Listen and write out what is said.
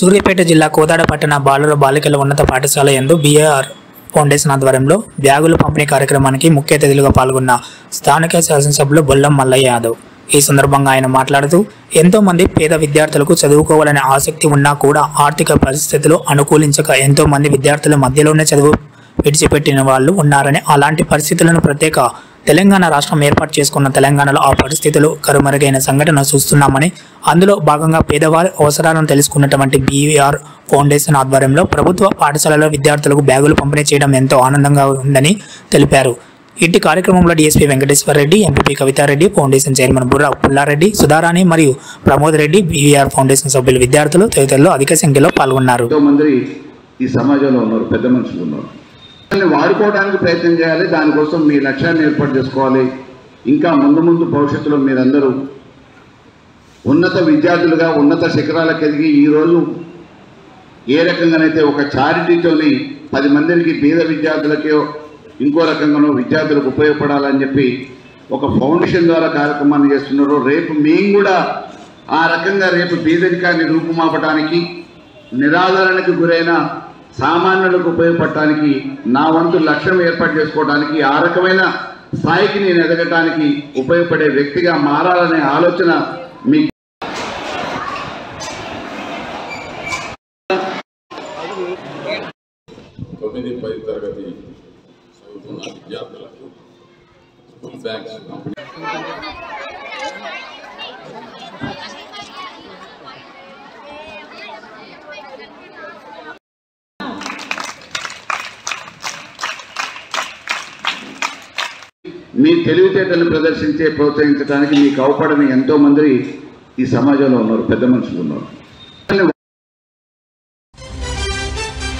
సూర్యాపేట జిల్లా కోదాడ పట్టణ బాలుర బాలికల ఉన్నత పాఠశాల యందు బీఆర్ ఫౌండేషన్ ఆధ్వర్యంలో బ్యాగుల పంపిణీ కార్యక్రమానికి ముఖ్య అతిథులుగా పాల్గొన్న స్థానిక శాసనసభ్యులు బొల్లం మల్లయ్య యాదవ్ ఈ సందర్భంగా ఆయన మాట్లాడుతూ ఎంతో మంది పేద విద్యార్థులకు చదువుకోవాలనే ఆసక్తి ఉన్నా కూడా ఆర్థిక పరిస్థితులు అనుకూలించక ఎంతో మంది విద్యార్థుల మధ్యలోనే చదువు విడిచిపెట్టిన వాళ్ళు ఉన్నారని అలాంటి పరిస్థితులను ప్రత్యేక తెలంగాణ రాష్ట్రం ఏర్పాటు చేసుకున్న తెలంగాణలో ఆ పరిస్థితులు కరుమరుగైన సంఘటన చూస్తున్నామని అందులో భాగంగా పేదవారి అవసరాలను తెలుసుకున్నటువంటి బీవీఆర్ ఫౌండేషన్ ఆధ్వర్యంలో ప్రభుత్వ పాఠశాలలో విద్యార్థులకు బ్యాగులు పంపిణీ చేయడం ఎంతో ఆనందంగా ఉందని తెలిపారు ఇట్టి కార్యక్రమంలో DSP Venkateswara Reddy MPP Kavitha Reddy foundation chairman Burra Pulla Reddy Sudharani మరియు ప్రమోద్ రెడ్డి బీవీఆర్ ఫౌండేషన్ సభ్యులు విద్యార్థులు తదితరులు అధిక సంఖ్యలో పాల్గొన్నారు ఎంతో మంది ఈ సమాజంలో ఉన్నారు పెద్ద మనుషులు ఉన్నారు దాన్ని వాడుకోవడానికి ప్రయత్నం చేయాలి దానికోసం మీ లక్ష్యాన్ని ఏర్పాటు చేసుకోవాలి ఇంకా ముందు ముందు భవిష్యత్తులో మీరందరూ ఉన్నత విద్యార్థులుగా ఉన్నత శిఖరాలకు ఎదిగి ఈరోజు ఏ రకంగానైతే ఒక చారిటీతోని పది మందికి పేద విద్యార్థులకే ఇంకో రకంగానో విద్యార్థులకు ఉపయోగపడాలని చెప్పి ఒక ఫౌండేషన్ ద్వారా కార్యక్రమాన్ని చేస్తున్నారు రేపు మేము కూడా ఆ రకంగా రేపు పేదరికాన్ని రూపుమాపటానికి నిరాదరణకు గురైన సామాన్యులకు ఉపయోగపడటానికి నా వంతు లక్ష్యం ఏర్పాటు చేసుకోవడానికి ఆ రకమైన స్థాయికి నేను ఎదగటానికి ఉపయోగపడే వ్యక్తిగా మారాలనే ఆలోచన మీ తొమ్మిది పది తరగతి చదువుతున్న విద్యార్థులకు స్కూల్ బ్యాగ్స్ పంపిణీ మీ తెలివితేటలను ప్రదర్శించే ప్రోత్సహించడానికి మీకు అవపడని ఎంతో మంది ఈ సమాజంలో ఉన్నారు పెద్ద మనుషులు ఉన్నారు